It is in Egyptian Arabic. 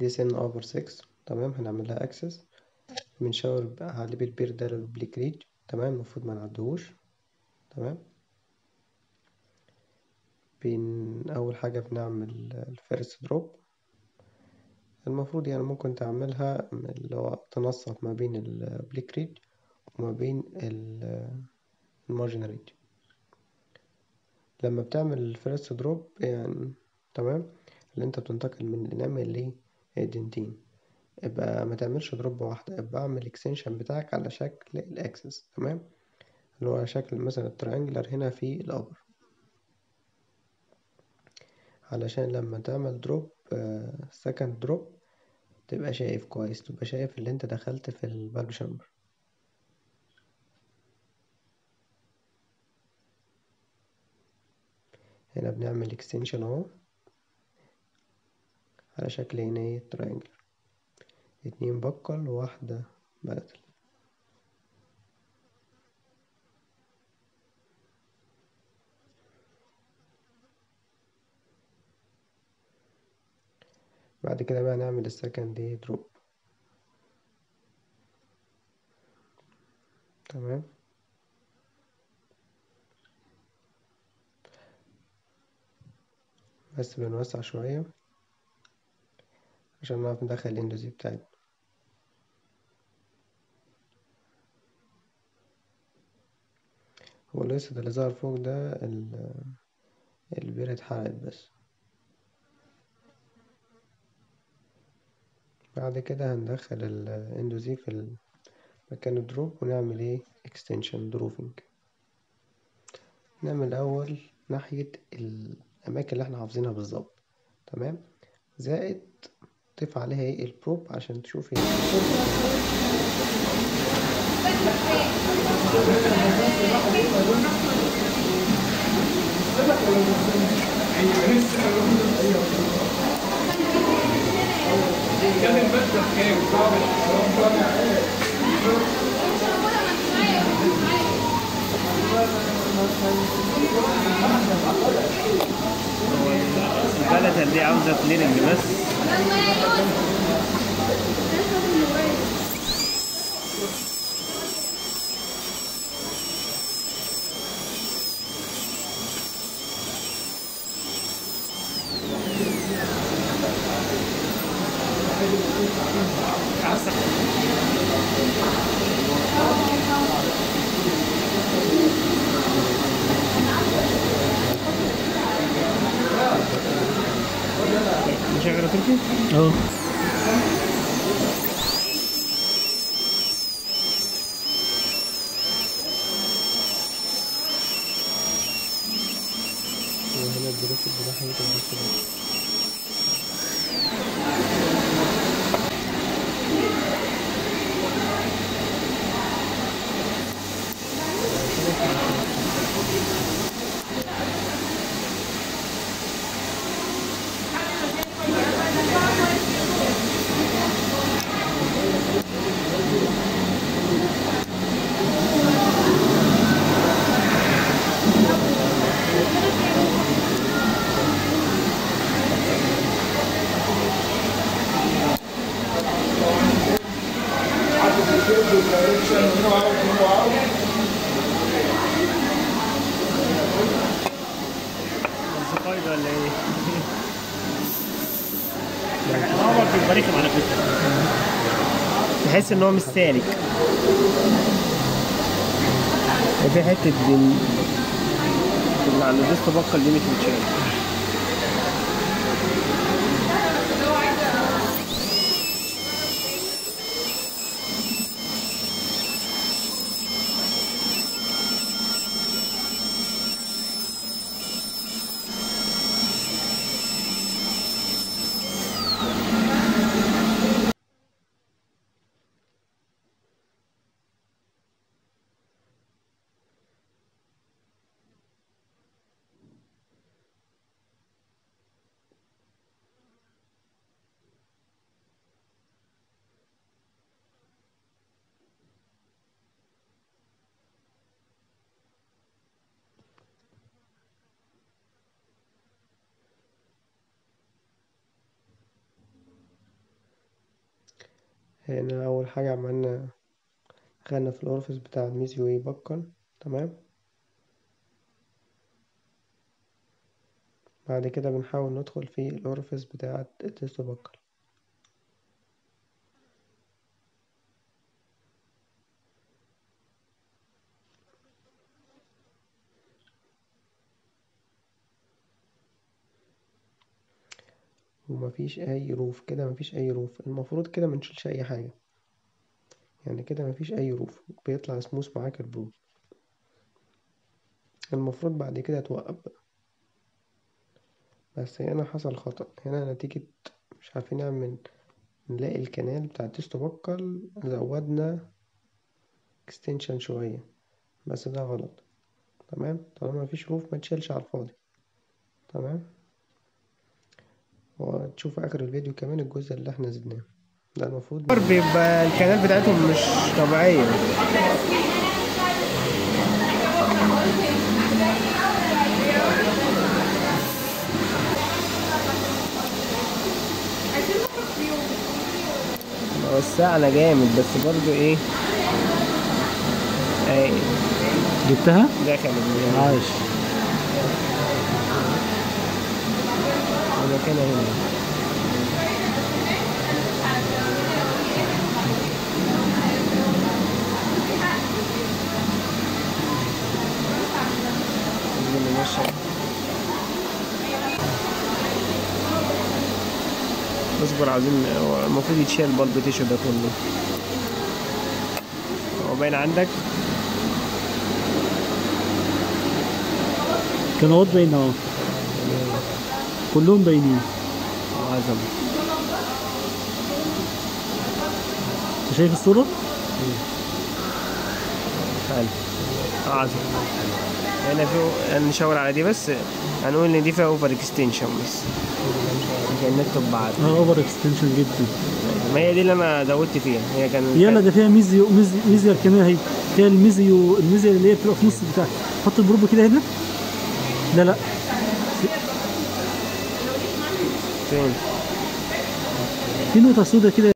دي سن اوفر 6 تمام هنعمل لها اكسس بنشاور عليه بالبير ده للبليك ريج تمام المفروض ما نعدهوش تمام بين اول حاجه بنعمل الفيرست دروب المفروض يعني ممكن تعملها اللي هو تنسق ما بين البليك ريج وما بين المارجن ريج لما بتعمل الفيرست دروب يعني تمام اللي انت بتنتقل من الانامل لدنتين يبقى ما تعملش دروب واحدة يبقى اعمل اكستنشن بتاعك على شكل الاكسس تمام اللي هو شكل مثلا التريانجلر هنا في الابر علشان لما تعمل دروب سكند دروب تبقى شايف كويس تبقى شايف اللي انت دخلت في البالب شامبر هنا بنعمل اكستنشن اهو على شكل هنا ايه تريانجلر اتنين بقل وواحدة بلتل بعد كده بقى نعمل السكند ايه دروب تمام بس بنوسع شوية عشان نعرف ندخل الاندوزي بتاعتنا هو الأسود اللي ظهر فوق ده البيرة اتحرقت بس بعد كده هندخل الاندوزي في مكان الدروب ونعمل ايه اكستنشن دروفنج نعمل اول ناحية الاماكن اللي احنا حافظينها بالظبط تمام زائد ضيف عليها ايه البروب عشان تشوف ايه البلد دي عاوزة كليننج بس مشغل تركي؟ اه وهنا الدروس الجراحة ممكن تبص بس الزقايد ولا ايه؟ عمر بيبقى رخم على فكرة تحس ان هو مش سالك في حتة دي اللي عند الديسك بقل دي مش متشال هنا أول حاجة عملنا خدنا في الأورفيس بتاع الميزيو يبقل تمام بعد كده بنحاول ندخل في الأورفيس بتاع التستوبكل ومفيش أي روف كده مفيش أي روف المفروض كده منشيلش أي حاجة يعني كده مفيش أي روف بيطلع سموث معاك البرو المفروض بعد كده توقف بقى بس هنا حصل خطأ هنا نتيجة مش عارفين نعمل نلاقي الكنال بتاع التستو بكل زودنا اكستنشن شوية بس ده غلط تمام طالما مفيش روف ما تشيلش على الفاضي تمام وتشوف اخر الفيديو كمان الجزء اللي احنا زدناه ده المفروض بيبقى الكنال بتاعتهم مش طبيعية وسعنا جامد بس برضو ايه اي جبتها دخل ال- عايش المكانة هنا نزل نمشي. اصبر عاوزين هو المفروض يتشال برضه تيشو ده كله هو باين عندك كانوا باين اهو كلهم باينين عظم انت شايف الصورة؟ حلو عظم هنا في نشاور على دي بس هنقول ان دي فيها اوفر اكستنشن بس عشان نكتب بعد اه اوفر اكستنشن جدا ما هي دي اللي انا زودت فيها هي كان يلا ده فيها ميزيو ميزي ميزيا كمان اهي فيها الميزيو الميزيا اللي هي بتبقى في نص بتاع حط البروب كده هنا لا لا فين في نقطة سودة كده